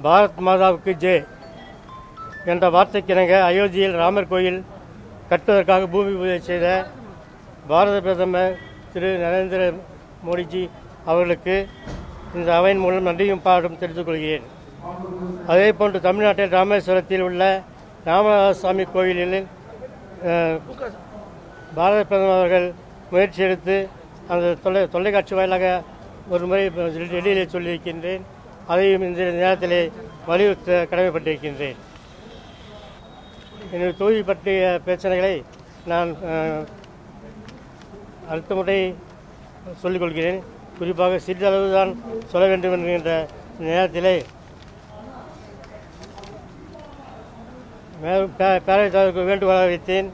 பாரத் மாதாவுக்கு ஜே என்ற வார்த்தைக்கிணங்க அயோத்தியில் ராமர் கோயில் கட்டுவதற்காக பூமி பூஜை செய்த பாரத பிரதமர் திரு நரேந்திர மோடிஜி அவர்களுக்கு இந்த அவையின் மூலம் நன்றியும் பாடும் தெரிவித்துக் கொள்கிறேன் அதே போன்று தமிழ்நாட்டில் ராமேஸ்வரத்தில் உள்ள ராமநாதசாமி கோயிலில் அஹ், பாரத பிரதமர் அவர்கள் முயற்சி எடுத்து அந்த தொலை தொலைக்காட்சி வாயிலாக ஒரு முறை டெல்லியிலே சொல்லியிருக்கின்றேன் அதையும் இந்த நேரத்திலே வலியுறுத்த கடமைப்பட்டிருக்கின்றேன் என்னுடைய தொகுதி பற்றிய பிரச்சனைகளை நான் அஹ், அடுத்த முறை சொல்லிக் கொள்கிறேன் குறிப்பாக சிறிதளவு தான் சொல்ல வேண்டும் என்கின்ற நேரத்திலே மேலும் பே- பேரவைத் தலைவருக்கு வேண்டுகோளாக வைத்தேன்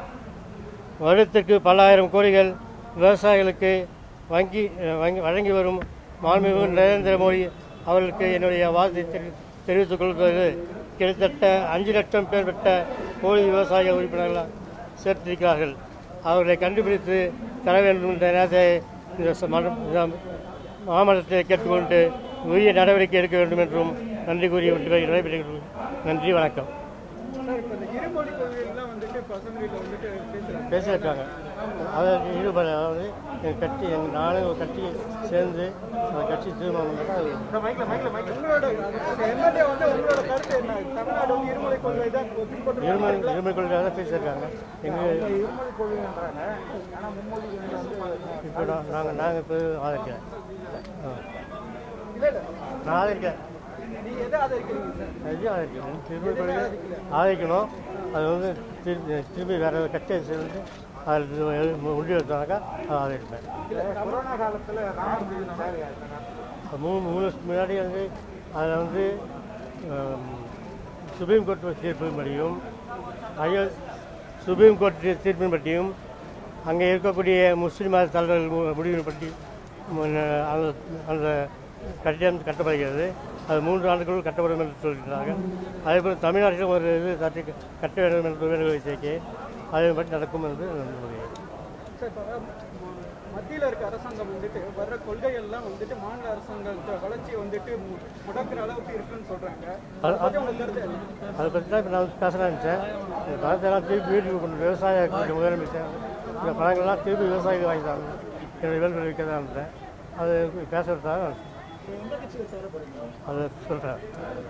வருடத்திற்கு பல்லாயிரம் கோடிகள் விவசாயிகளுக்கு வங்கி அஹ், வங்கி வழங்கி வரும் மாண்புமிகு நரேந்திர மோடி அவர்களுக்கு என்னுடைய வாழ்த்தை தெரி- தெரிவித்துக் கொள்வது கிட்டத்தட்ட அஞ்சு லட்சம் பேர் பெற்ற கோழி விவசாய உறுப்பினர்கள் சேர்த்திருக்கிறார்கள் அவர்களை கண்டுபிடித்து தர வேண்டும் என்ற நேரத்தை இந்த ச- மன்ற- இந்த மாமன்றத்தை கேட்டுக்கொண்டு உரிய நடவடிக்கை எடுக்க வேண்டும் என்றும் நன்றி கூறி விடைபெறுகிறேன் நன்றி வணக்கம் சார் இப்போ இந்த இருமொழி கொள்கைகள்லாம் வந்துட்டு இப்போ அசம்பிளியில் வந்துட்டு பேசுகிறாங்க பேசியிருக்காங்க அதை ஈடுபட அதாவது எங்கள் கட்சி எங்கள் நானும் ஒரு கட்சி சேர்ந்து அந்த கட்சி தீர்மானம் பண்ணா அது உங்களோட எம்எல்ஏ வந்து உங்களோட கருத்து என்ன தமிழ்நாடு வந்து இருமொழி கொள்கை தான் பின்பற்ற இருமல் இருமல் கொள்கையாக தான் பேசியிருக்காங்க எங்கள் இருமொழி கொள்கைன்றாங்க ஆனால் மும்மொழி வந்து இப்போ நாங்கள் நாங்கள் இப்போ ஆதரிக்கிறேன் ஆ. இல்லை இல்லை நான் ஆதரிக்கிறேன் நீங்கள் எதை ஆதரிக்கிறீங்க சார் எதையும் ஆதரிக்கிறேன் திரும்ப கொள்கை ஆதரிக்கணும் அது வந்து திரும்பி திரும்பி வேற ஒரு கட்சியை சேர்ந்து அதில் முடிவு எடுத்தாக்கா அதை ஆதரிப்பேன் இல்லை கொரோனா காலத்தில் ராமர் தேவையா மூணு மூணு வருஷத்துக்கு முன்னாடி வந்து அதில் வந்து ஆம், சுப்ரீம் கோர்ட் தீர்ப்பின்படியும் ஐயோ சுப்ரீம் கோர்ட் தீர்ப்பின்படியும் அங்கே இருக்கக்கூடிய முஸ்லீம் மத தலைவர்கள் மு- முடிவின்படி முன்ன- அந்த அந்த கட்டிடம் கட்டப்படுகிறது அது மூன்று ஆண்டுகளுள் கட்டப்படும் என்று சொல்கிறார்கள் அதேபோல் தமிழ்நாட்டிலும் ஒரு இது கட்டி கட்ட வேண்டும் என்று வேண்டுகோளை சேர்க்கிறேன் அதன்படி நடக்கும் என்று நம்புகிறேன் சார் இப்போ மத்தியில் இருக்க அரசாங்கம் வந்துட்டு வர்ற கொள்கைகள்லாம் வந்துட்டு மாநில அரசாங்கத்தோட வளர்ச்சியை வந்துட்டு மு- முடக்குற அளவுக்கு இருக்குன்னு சொல்றாங்க அதை பத்தி உங்களுக்கு கருத்து என்ன? அதை பற்றி தான் இப்போ நான் பேசலாம்னு நினச்சேன் இந்த பணத்தெல்லாம் திருப்பி வீட்டுக்கு கொண்டு விவசாய கூட்ட முதலமைச்சர் இந்த பணங்கள்லாம் திருப்பி விவசாயிகள் வாங்கி தரணும் என்னுடைய வேண்டுகோள் வைக்க தான் இருந்தேன் அது பேசுறதுக்காக எந்த கட்சியில் சேர போறீங்க அதை சொல்கிறேன்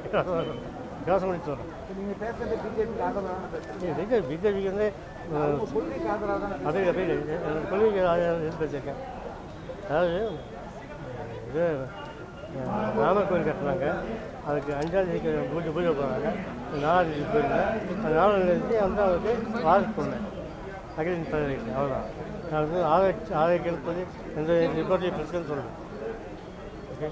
யோசனை பண்ணி சொல்கிறேன் நீங்க பேசுறது பிஜேபிக்கு ஆதரவான பேசுறீங்க பிஜேபிக்கு வந்து அஹ், கொள்கைக்கு ஆதரவாக தான் அது அப்படி இல்லை. என்னோட கொள்கைக்கு ஆதரவு எதிர்த்து வச்சிருக்கேன் அதாவது இது அஹ், ராமர் கோயில் கட்டினாங்க அதுக்கு அஞ்சாம் தேதிக்கு பூஜை பூஜை போகிறாங்க நாலாம் தேதி போயிருந்தேன் அந்த நாலாம் தேதி வந்து அவருக்கு வாரிசு சொன்னேன் அகில தலைவருக்கு அவ்வளோதான் நான் வந்து ஆதரிச்சு ஆதரிக்கணும்னு சொல்லி எந்த ரிப்போர்ட்டையும் பிரச்சனை சொல்லுவேன்